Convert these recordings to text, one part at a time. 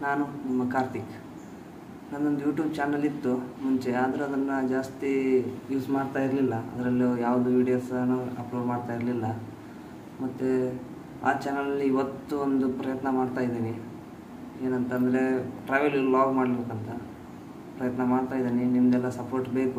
ನಾನು ನಿಮ್ಮ ಕಾರ್ತಿಕ್ ನನ್ನೊಂದು ಯೂಟ್ಯೂಬ್ ಚಾನಲ್ ಇತ್ತು ಮುಂಚೆ ಆದರೆ ಅದನ್ನು ಜಾಸ್ತಿ ಯೂಸ್ ಮಾಡ್ತಾ ಇರಲಿಲ್ಲ ಅದರಲ್ಲಿ ಯಾವುದು ವೀಡಿಯೋಸನ್ನು ಅಪ್ಲೋಡ್ ಮಾಡ್ತಾ ಇರಲಿಲ್ಲ ಮತ್ತು ಆ ಚಾನಲಲ್ಲಿ ಇವತ್ತು ಒಂದು ಪ್ರಯತ್ನ ಮಾಡ್ತಾ ಇದ್ದೀನಿ ಏನಂತಂದರೆ ಟ್ರಾವೆಲ್ ಲಾಗ್ ಮಾಡಬೇಕಂತ ಪ್ರಯತ್ನ ಮಾಡ್ತಾ ಇದ್ದೀನಿ ನಿಮ್ಮದೆಲ್ಲ ಸಪೋರ್ಟ್ ಬೇಕು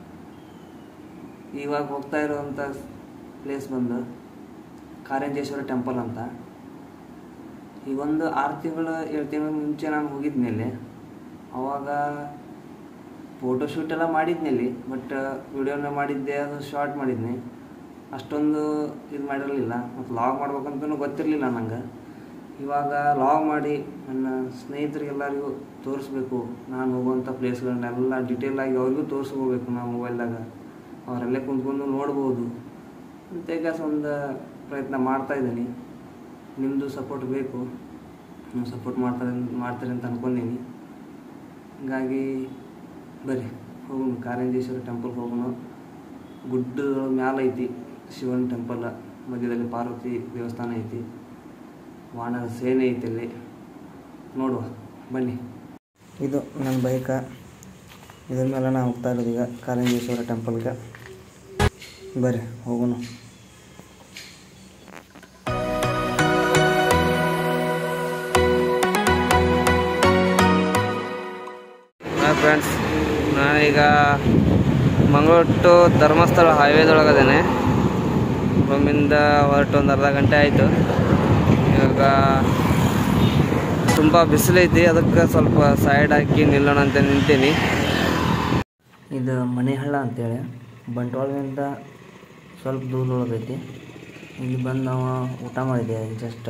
ಇವಾಗ ಹೋಗ್ತಾ ಇರೋವಂಥ ಪ್ಲೇಸ್ ಬಂದು ಕಾರಂಜೇಶ್ವರ ಟೆಂಪಲ್ ಅಂತ ಈ ಒಂದು ಆರು ತಿಂಗಳು ಏಳು ತಿಂಗಳ ಮುಂಚೆ ನಾನು ಹೋಗಿದ್ಮೇಲೆ ಅವಾಗ ಫೋಟೋಶೂಟ್ ಎಲ್ಲ ಮಾಡಿದ್ನಲ್ಲಿ ಬಟ್ ವಿಡಿಯೋನ ಮಾಡಿದ್ದೆ ಅದು ಶಾರ್ಟ್ ಮಾಡಿದ್ನಿ ಅಷ್ಟೊಂದು ಇದು ಮಾಡಿರಲಿಲ್ಲ ಮತ್ತು ಲಾಗ್ ಮಾಡ್ಬೇಕಂತನೂ ಗೊತ್ತಿರಲಿಲ್ಲ ನಂಗೆ ಇವಾಗ ಲಾಗ್ ಮಾಡಿ ನನ್ನ ಸ್ನೇಹಿತರಿಗೆಲ್ಲರಿಗೂ ತೋರಿಸ್ಬೇಕು ನಾನು ಹೋಗುವಂಥ ಪ್ಲೇಸ್ಗಳನ್ನೆಲ್ಲ ಡೀಟೇಲಾಗಿ ಅವ್ರಿಗೂ ತೋರಿಸ್ಕೋಬೇಕು ನಾವು ಮೊಬೈಲ್ದಾಗ ಅವರೆಲ್ಲೇ ಕುಂತ್ಕೊಂಡು ನೋಡ್ಬೋದು ಅಂತ ಈಗ ಒಂದು ಪ್ರಯತ್ನ ಮಾಡ್ತಾ ಇದ್ದೀನಿ ನಿಮ್ಮದು ಸಪೋರ್ಟ್ ಬೇಕು ನೀವು ಸಪೋರ್ಟ್ ಮಾಡ್ತಾರೆ ಮಾಡ್ತೀರಿ ಅಂತ ಅಂದ್ಕೊಂಡೀನಿ ಹೀಗಾಗಿ ಬರ್ರಿ ಹೋಗೋಣ ಕಾರಂಜೇಶ್ವರ ಟೆಂಪಲ್ಗೆ ಹೋಗೋಣ ಗುಡ್ಡದ ಮ್ಯಾಲ ಐತಿ ಶಿವನ ಟೆಂಪಲ್ ಮಧ್ಯದಲ್ಲಿ ಪಾರ್ವತಿ ದೇವಸ್ಥಾನ ಐತಿ ವಾನರ ಸೇನೆ ಐತಿ ಅಲ್ಲಿ ನೋಡುವ ಬನ್ನಿ ಇದು ನನ್ನ ಬೈಕ ಇದ್ರ ಮೇಲೆ ನಾವು ಹೋಗ್ತಾ ಇರೋದು ಈಗ ಕಾರಂಜೇಶ್ವರ ಟೆಂಪಲ್ಗೆ ಬರ್ರಿ ಹೋಗೋಣ ಹಾಯ್ ಫ್ರೆಂಡ್ಸ್ ನಾನೀಗ ಮಂಗಳೂರು ಟು ಧರ್ಮಸ್ಥಳ ಹೈವೇದೊಳಗದೇನೆ ರೂಮಿಂದ ಹೊರಟು ಒಂದು ಅರ್ಧ ಗಂಟೆ ಆಯಿತು ಇವಾಗ ತುಂಬ ಬಿಸಿಲೈತಿ ಅದಕ್ಕೆ ಸ್ವಲ್ಪ ಸೈಡ್ ಹಾಕಿ ನಿಲ್ಲೋಣ ಅಂತ ನಿಂತೀನಿ ಇದು ಮನೆಹಳ್ಳ ಅಂತೇಳಿ ಬಂಟ್ವಾಳದಿಂದ ಸ್ವಲ್ಪ ದೂರದೊಳಗೈತಿ ಇಲ್ಲಿ ಬಂದು ನಾವು ಊಟ ಮಾಡಿದ್ದೆ ಜಸ್ಟ್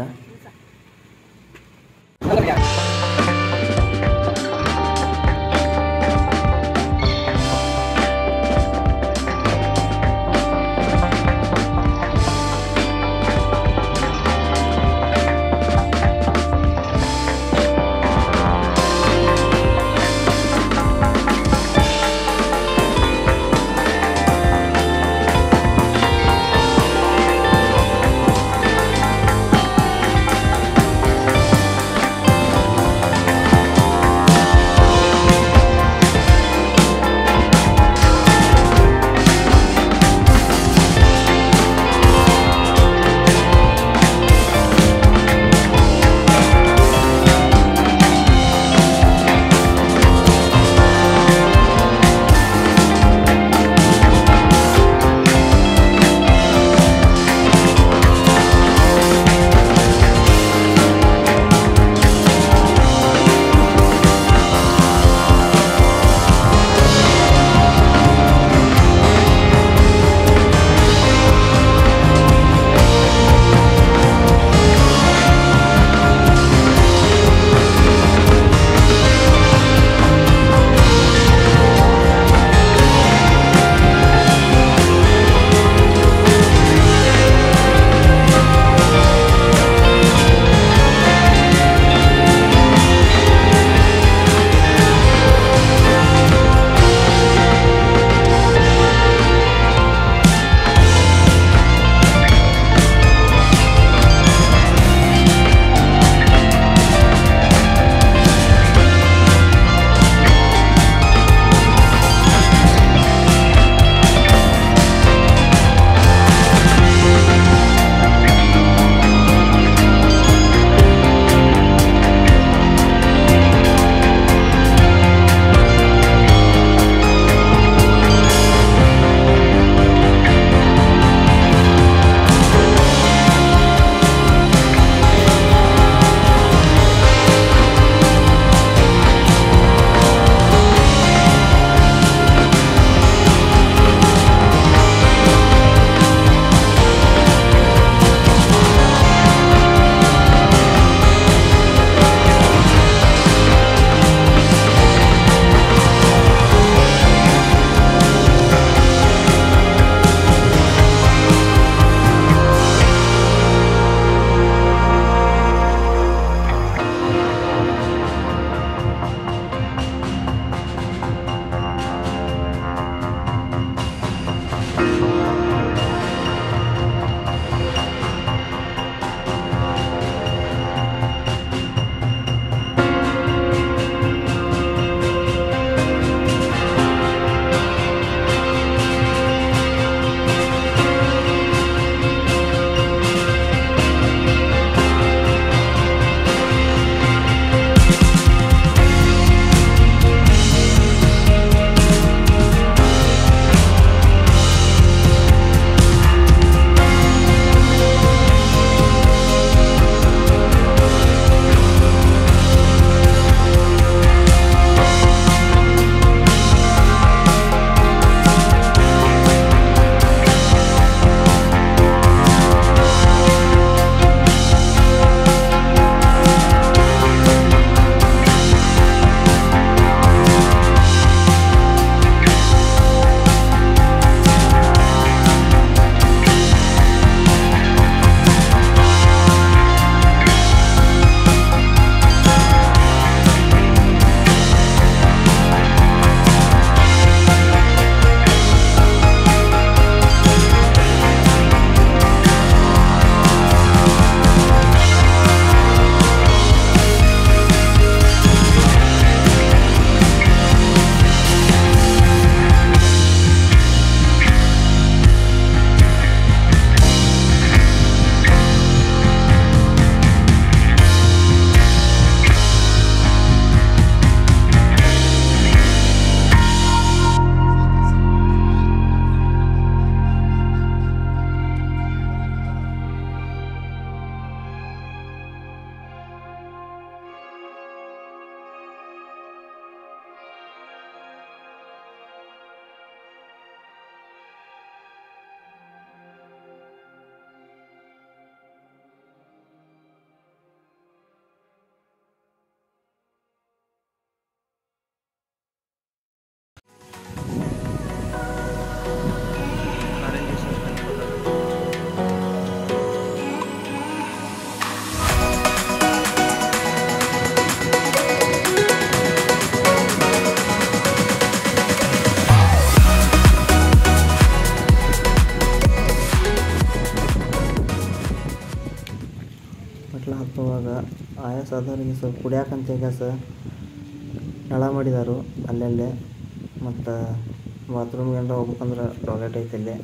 ವಯಸ್ಸಾದವರಿಗೆ ಸ್ವಲ್ಪ ಕುಡಿಯಾಕಂತ ಈಗ ಸ ನಳ ಮಾಡಿದಾರು ಅಲ್ಲಲ್ಲೇ ಮತ್ತು ಬಾತ್ರೂಮ್ಗೆ ಏನಾರ ಹೋಗ್ಬೇಕಂದ್ರೆ ಟಾಯ್ಲೆಟ್ ಐತೆ ಇಲ್ಲೇ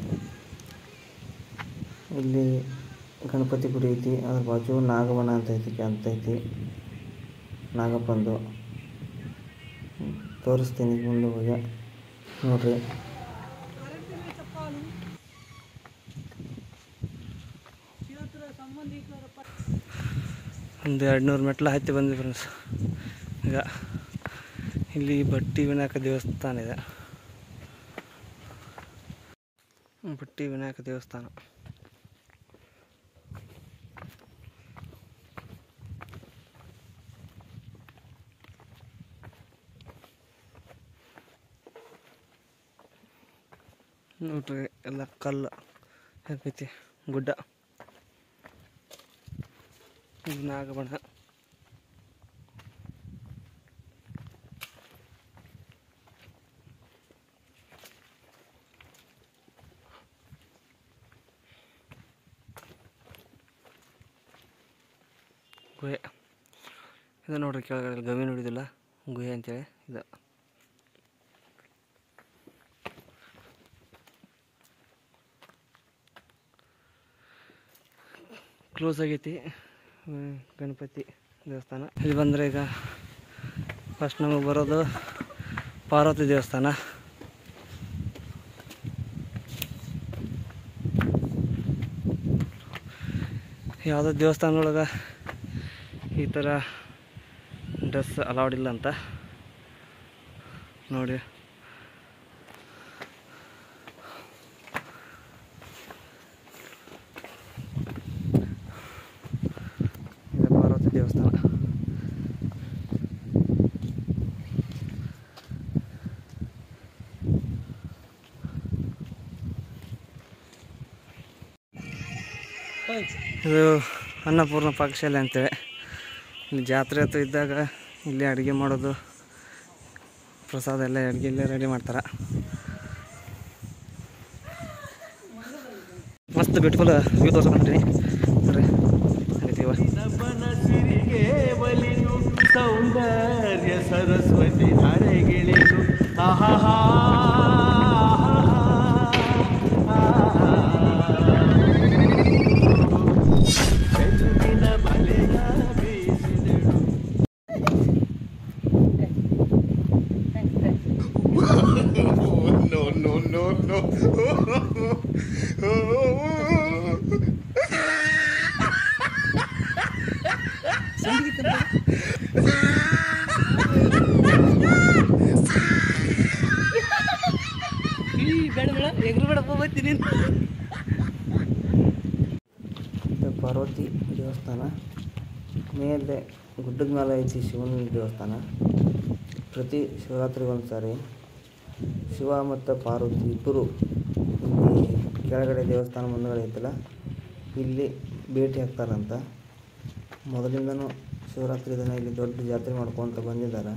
ಇಲ್ಲಿ ಗಣಪತಿ ಗುಡಿ ಐತಿ ಅದ್ರ ಬಾಜು ನಾಗವನ ಅಂತ ಐತಿ ಅಂತ ಐತಿ ನಾಗಪ್ಪಂದು ಹ್ಮ್. ತೋರಿಸ್ತೀನಿ ಮುಂದೆ ಹೋಗಿ ನೋಡ್ರಿ ಒಂದು ಎರಡು ನೂರು ಮೆಟ್ಲು ಹತ್ತಿ ಬಂದ್ವಿ ಫ್ರೆಂಡ್ಸ್ ಈಗ ಇಲ್ಲಿ ಬಟ್ಟಿ ವಿನಾಯಕ ದೇವಸ್ಥಾನ ಇದೆ ಬಟ್ಟಿ ವಿನಾಯಕ ದೇವಸ್ಥಾನ ನೋಡ್ರಿ ಎಲ್ಲ ಕಲ್ಲು ಹೇಗೈತಿ ಗುಡ್ಡ ಇದು ನಾಗಬಣ ಗುಹೆ ಇದು ನೋಡ್ರಿ ಕೆಳಗಡೆ ಗವಿ ನೋಡಿದಿಲ್ಲ ಗುಹೆ ಅಂತೇಳಿ ಇದು ಕ್ಲೋಸ್ ಆಗೈತಿ ಹ್ಮ್, ಗಣಪತಿ ದೇವಸ್ಥಾನ ಇಲ್ಲಿ ಬಂದರೆ ಈಗ ಫಸ್ಟ್ ನಮಗೆ ಬರೋದು ಪಾರ್ವತಿ ದೇವಸ್ಥಾನ ಯಾವುದೋ ದೇವಸ್ಥಾನದೊಳಗೆ ಈ ಥರ ಡ್ರೆಸ್ ಅಲೌಡ್ ಇಲ್ಲ ಅಂತ ನೋಡಿ ಇದು ಪಾರ್ವತಿ ದೇವಸ್ಥಾನ ಇದು ಅನ್ನಪೂರ್ಣ ಪಾಕಶಾಲೆ ಅಂತೇಳಿ ಇಲ್ಲಿ ಜಾತ್ರೆ ಅಥವಾ ಇದ್ದಾಗ ಇಲ್ಲಿ ಅಡುಗೆ ಮಾಡೋದು ಪ್ರಸಾದ ಎಲ್ಲ ಅಡುಗೆ ಇಲ್ಲೇ ರೆಡಿ ಮಾಡ್ತಾರೆ ಮಸ್ತ್ ಬ್ಯೂಟಿಫುಲ್ ವ್ಯೂ ತೋರ್ಸ್ಕೊಂಡ್ರಿ ಬರ್ರಿ ನಡೀತೀವ ಸಿರಿಗೆ ಒಲಿನು ಸೌಂದರ್ಯ ಸರಸ್ವತಿ ಧಾರೆಗಿಳಿನು ಆಹಾಹಾ ಬೆಳಗಿನ ಬಲೆಯ ಬೀಸಿದಳು no, no, no, no. ಇದು ಪಾರ್ವತಿ ದೇವಸ್ಥಾನ ಮೇಲೆ ಗುಡ್ಡದ ಮೇಲೆ ಐತಿ ಶಿವನ ದೇವಸ್ಥಾನ ಪ್ರತಿ ಶಿವರಾತ್ರಿಗೆ ಒಂದು ಸಾರಿ ಶಿವ ಮತ್ತು ಪಾರ್ವತಿ ಇಬ್ಬರು ಇಲ್ಲಿ ಕೆಳಗಡೆ ದೇವಸ್ಥಾನ ಮುಂದುಗಡೆ ಐತಲ್ಲ ಇಲ್ಲಿ ಭೇಟಿ ಆಗ್ತಾರಂತ ಮೊದಲಿಂದನೂ ಶಿವರಾತ್ರಿ ದಿನ ಇಲ್ಲಿ ದೊಡ್ಡ ಜಾತ್ರೆ ಮಾಡ್ಕೊತ ಬಂದಿದ್ದಾರೆ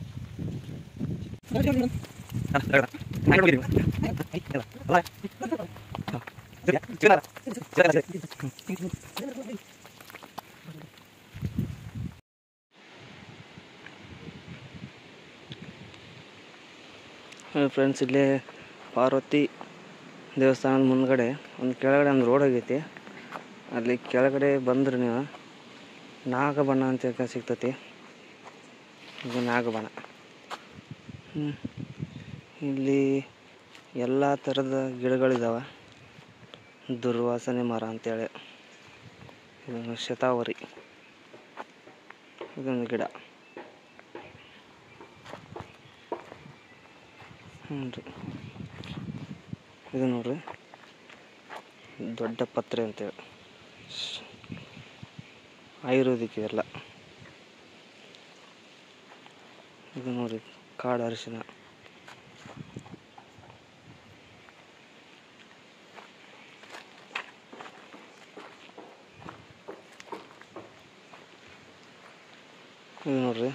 ಫ್ರೆಂಡ್ಸ್ ಇಲ್ಲೇ ಪಾರ್ವತಿ ದೇವಸ್ಥಾನದ ಮುಂದ್ಗಡೆ ಒಂದು ಕೆಳಗಡೆ ಒಂದು ರೋಡ್ ಹೋಗೈತಿ ಅಲ್ಲಿ ಕೆಳಗಡೆ ಬಂದ್ರೆ ನೀವು ನಾಗಬಣ ಅಂತ ಹೇಳ್ಕೊಂಡ್ ಸಿಗ್ತೈತಿ ಇದು ನಾಗಬಣ ಹ್ಮ್. ಇಲ್ಲಿ ಎಲ್ಲ ಥರದ ಗಿಡಗಳಿದಾವೆ ದುರ್ವಾಸನೆ ಮರ ಅಂತೇಳಿ ಇದೊಂದು ಶತಾವರಿ ಇದೊಂದು ಗಿಡ ಹ್ಞೂ ರೀ ಇದು ನೋಡ್ರಿ ದೊಡ್ಡ ಪತ್ರೆ ಅಂತೇಳಿ ಶ್. ಆಯುರ್ವೇದಿಕ್ ಇದೆಲ್ಲ ಇದು ನೋಡಿ ಕಾಡು ಅರಿಶಿನ ಇದು ನೋಡ್ರಿ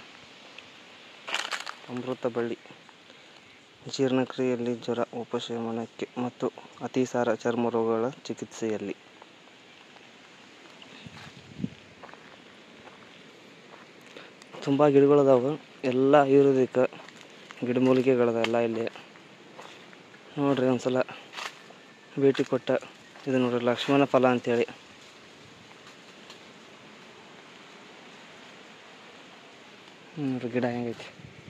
ಅಮೃತ ಬಳ್ಳಿ ಜೀರ್ಣಕ್ರಿಯೆಯಲ್ಲಿ ಜ್ವರ ಉಪಶಮನಕ್ಕೆ ಮತ್ತು ಅತಿಸಾರ ಚರ್ಮ ರೋಗಗಳ ಚಿಕಿತ್ಸೆಯಲ್ಲಿ ತುಂಬ ಗಿಡಗಳದಾವು ಎಲ್ಲ ಆಯುರ್ವೇದಿಕ ಗಿಡಮೂಲಿಕೆಗಳದ ಎಲ್ಲ ಇಲ್ಲಿ ನೋಡ್ರಿ ಒಂದ್ಸಲ ಭೇಟಿ ಕೊಟ್ಟ ಇದು ನೋಡ್ರಿ ಲಕ್ಷ್ಮಣ ಫಲ ಅಂತೇಳಿ ನೋಡ್ರಿ ಗಿಡ ಹೆಂಗೈತಿ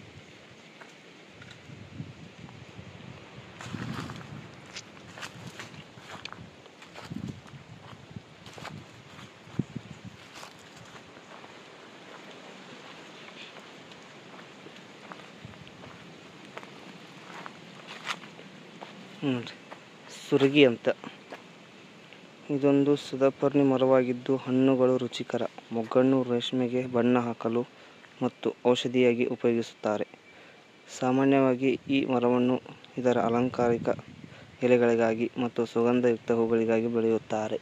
ನೋಡ್ರಿ ಸುರಗಿ ಅಂತ ಇದೊಂದು ಸದಾಪರ್ಣಿ ಮರವಾಗಿದ್ದು ಹಣ್ಣುಗಳು ರುಚಿಕರ ಮೊಗ್ಗನ್ನು ರೇಷ್ಮೆಗೆ ಬಣ್ಣ ಹಾಕಲು ಮತ್ತು ಔಷಧಿಯಾಗಿ ಉಪಯೋಗಿಸುತ್ತಾರೆ ಸಾಮಾನ್ಯವಾಗಿ ಈ ಮರವನ್ನು ಇದರ ಅಲಂಕಾರಿಕ ಎಲೆಗಳಿಗಾಗಿ ಮತ್ತು ಸುಗಂಧಯುಕ್ತ ಹೂಗಳಿಗಾಗಿ ಬೆಳೆಯುತ್ತಾರೆ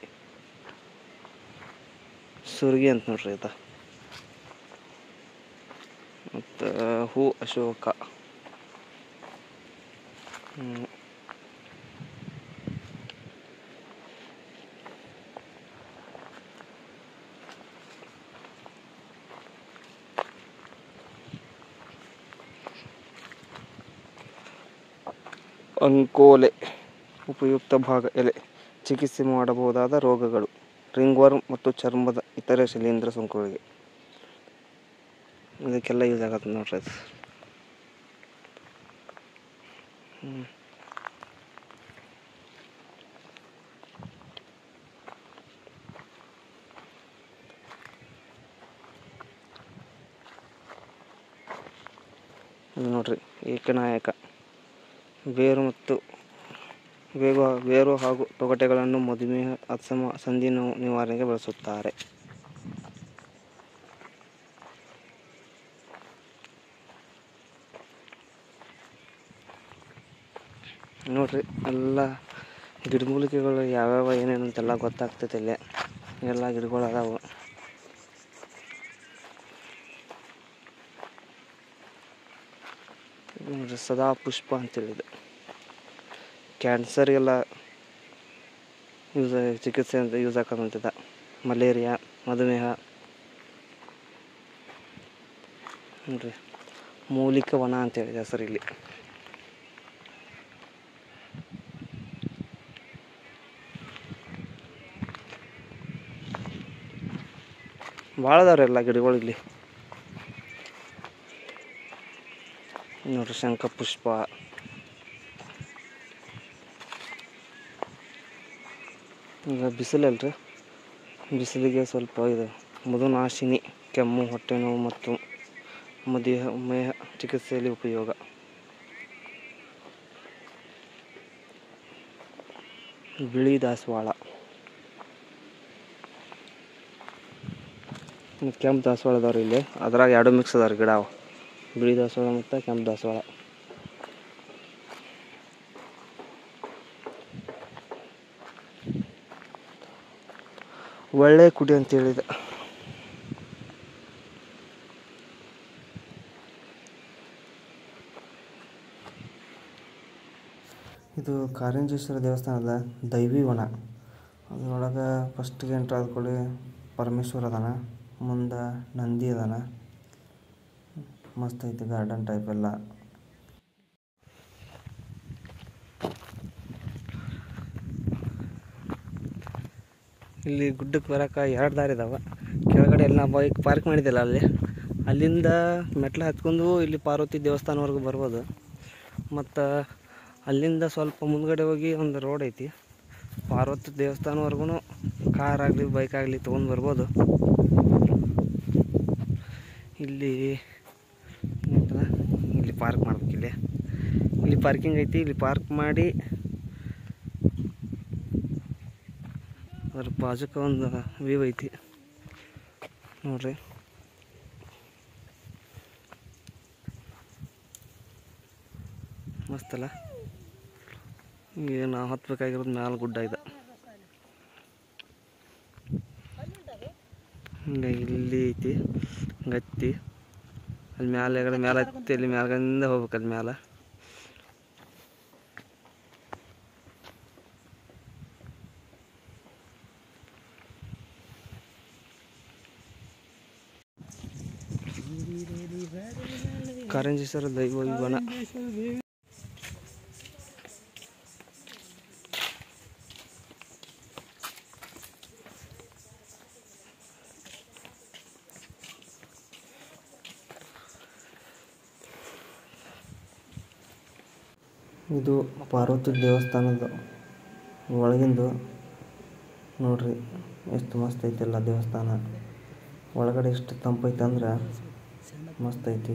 ಸುರಗಿ ಅಂತ ನೋಡ್ರಿ ಇದು ಮತ್ತು ಹೂ ಅಶೋಕ ಹ್ಮ್. ಅಂಕೋಲೆ ಉಪಯುಕ್ತ ಭಾಗ ಎಲೆ ಚಿಕಿತ್ಸೆ ಮಾಡಬಹುದಾದ ರೋಗಗಳು ರಿಂಗ್ವರ್ಮ್ ಮತ್ತು ಚರ್ಮದ ಇತರೆ ಶಿಲೀಂಧ್ರ ಸೋಂಕುಗಳಿಗೆ ಇದಕ್ಕೆಲ್ಲ ಯೂಸ್ ಆಗತ್ತೆ ನೋಡ್ರಿ ಅದು ಹ್ಮ್. ಇದು ನೋಡ್ರಿ ಏಕನಾಯಕ ಬೇರು ಮತ್ತು ಬೇಗ ಬೇರು ಹಾಗೂ ತೊಗಟೆಗಳನ್ನು ಮಧುಮೇಹ ಅಸಮ ಸಂಧಿ ನೋವು ನಿವಾರಣೆಗೆ ಬಳಸುತ್ತಾರೆ ನೋಡ್ರಿ ಎಲ್ಲ ಗಿಡಮೂಲಿಕೆಗಳು ಯಾವ್ಯಾವ ಏನೇನು ಅಂತೆಲ್ಲ ಗೊತ್ತಾಗ್ತೈತೆ ಇಲ್ಲೇ ಎಲ್ಲ ಗಿಡಗಳು ಅದಾವು ಇದು ನೋಡ್ರಿ ಸದಾ ಪುಷ್ಪ ಅಂತೇಳಿದೆ ಕ್ಯಾನ್ಸರ್ಗೆಲ್ಲ ಯೂಸ್ ಚಿಕಿತ್ಸೆ ಅಂತ ಯೂಸ್ ಹಾಕೋದಂತಿದ್ದ ಮಲೇರಿಯಾ ಮಧುಮೇಹ ನೋಡ್ರಿ ಮೂಲಿಕ ವನ ಅಂತೇಳಿದೆ ಹೆಸರು ಇಲ್ಲಿ ಭಾಳ ಅದಾವ್ರಿ ಎಲ್ಲ ಗಿಡಗಳು ಇಲ್ಲಿ ನೋಡ್ರಿ ಶಂಖ ಪುಷ್ಪ ಈಗ ಬಿಸಿಲಲ್ರಿ ಬಿಸಿಲಿಗೆ ಸ್ವಲ್ಪ ಇದು ಮಧುನಾಶಿನಿ ಕೆಮ್ಮು ಹೊಟ್ಟೆ ನೋವು ಮತ್ತು ಮಧುಮೇಹ ಮೇಹ ಚಿಕಿತ್ಸೆಯಲ್ಲಿ ಉಪಯೋಗ ಬಿಳಿ ದಾಸವಾಳ ಮತ್ತು ಕೆಂಪು ದಾಸವಾಳ ಅದಾವ್ರಿ ಇಲ್ಲಿ ಅದ್ರಾಗ ಎರಡು ಮಿಕ್ಸ್ ಅದಾವ್ರಿ ಗಿಡ ಅವ ಬಿಳಿ ದಾಸವಾಳ ಮತ್ತು ಕೆಂಪು ದಾಸವಾಳ ಒಳ್ಳೆ ಕುಡಿ ಅಂತ ಹೇಳಿದ ಇದು ಕಾರಂಜೇಶ್ವರ ದೇವಸ್ಥಾನದ ದೈವಿ ವನ ಅದ್ರೊಳಗೆ ಫಸ್ಟಿಗೆ ಎಂಟ್ರ್ ಆದ ಕೂಡಲೇ ಪರಮೇಶ್ವರ ಅದಾನ ಮುಂದೆ ನಂದಿ ಅದಾನ ಮಸ್ತ್ ಐತಿ ಗಾರ್ಡನ್ ಟೈಪ್ ಎಲ್ಲ ಇಲ್ಲಿ ಗುಡ್ಡಕ್ಕೆ ಬರೋಕೆ ಎರಡು ದಾರಿ ಇದಾವೆ ಕೆಳಗಡೆ ಎಲ್ಲ ಬೈಕ್ ಪಾರ್ಕ್ ಮಾಡಿದ್ದಿಲ್ಲ ಅಲ್ಲಿ ಅಲ್ಲಿಂದ ಮೆಟ್ಲು ಹತ್ಕೊಂಡು ಇಲ್ಲಿ ಪಾರ್ವತಿ ದೇವಸ್ಥಾನವರೆಗೂ ಬರ್ಬೋದು ಮತ್ತು ಅಲ್ಲಿಂದ ಸ್ವಲ್ಪ ಮುಂದ್ಗಡೆ ಹೋಗಿ ಒಂದು ರೋಡ್ ಐತಿ ಪಾರ್ವತಿ ದೇವಸ್ಥಾನವರೆಗೂ ಕಾರ್ ಆಗಲಿ ಬೈಕ್ ಆಗಲಿ ತೊಗೊಂಡು ಬರ್ಬೋದು ಇಲ್ಲಿ ಏನಂತಾರ ಇಲ್ಲಿ ಪಾರ್ಕ್ ಮಾಡ್ಬೇಕು ಇಲ್ಲಿ ಇಲ್ಲಿ ಪಾರ್ಕಿಂಗ್ ಐತಿ ಇಲ್ಲಿ ಪಾರ್ಕ್ ಮಾಡಿ ಅದ್ರ ಬಾಜುಕ ಒಂದು ವ್ಯೂ ಐತಿ ನೋಡ್ರಿ ಮಸ್ತಲ್ಲ ಈಗ ನಾವು ಹತ್ಬೇಕಾಗಿರೋದು ಮ್ಯಾಲ ಗುಡ್ಡ ಇದೆ ಹಿಂಗೆ ಇಲ್ಲಿ ಐತಿ ಗತ್ತಿ ಅಲ್ಲಿ ಮ್ಯಾಲೆ ಕಡೆ ಮ್ಯಾಲೆ ಹತ್ತಿ ಅಲ್ಲಿ ಮ್ಯಾಲಿಂದ ಹೋಗ್ಬೇಕು ಅಲ್ಲಿ ಮ್ಯಾಲೆ ಕಾರಂಜೇಶ್ವರ ದೈವ ವನ ಇದು ಪಾರ್ವತಿ ದೇವಸ್ಥಾನದ ಒಳಗಿಂದು ನೋಡ್ರಿ ಎಷ್ಟು ಮಸ್ತ್ ಐತೆಲ್ಲ ದೇವಸ್ಥಾನ ಒಳಗಡೆ ಎಷ್ಟು ತಂಪೈತೆ ಅಂದ್ರೆ ಮಸ್ತ್ ಐತಿ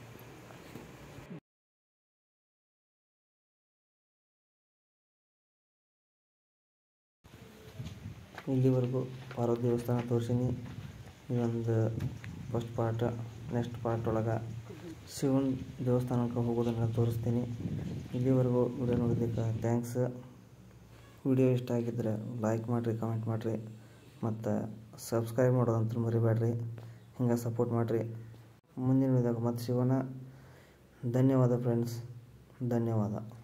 ಇಲ್ಲಿವರೆಗೂ ಪಾರ್ವತಿ ದೇವಸ್ಥಾನ ತೋರಿಸೀನಿ ಇದೊಂದು ಫಸ್ಟ್ ಪಾರ್ಟ್ ನೆಕ್ಸ್ಟ್ ಪಾರ್ಟ್ ಒಳಗೆ ಶಿವನ ದೇವಸ್ಥಾನಕ್ಕೆ ಹೋಗೋದನ್ನು ತೋರಿಸ್ತೀನಿ ಇಲ್ಲಿವರೆಗೂ ವಿಡಿಯೋ ನೋಡಿದ್ದಕ್ಕೆ ಥ್ಯಾಂಕ್ಸ್ ವಿಡಿಯೋ ಇಷ್ಟ ಆಗಿದ್ದರೆ ಲೈಕ್ ಮಾಡಿರಿ ಕಮೆಂಟ್ ಮಾಡಿರಿ ಮತ್ತು ಸಬ್ಸ್ಕ್ರೈಬ್ ಮಾಡೋದಂತೂ ಮರಿಬೇಡ್ರಿ ಹಿಂಗೆ ಸಪೋರ್ಟ್ ಮಾಡಿರಿ ಮುಂದಿನ ವಿಡಿಯೋದಾಗ ಮತ್ತೆ ಸಿಗೋಣ ಧನ್ಯವಾದ ಫ್ರೆಂಡ್ಸ್ ಧನ್ಯವಾದ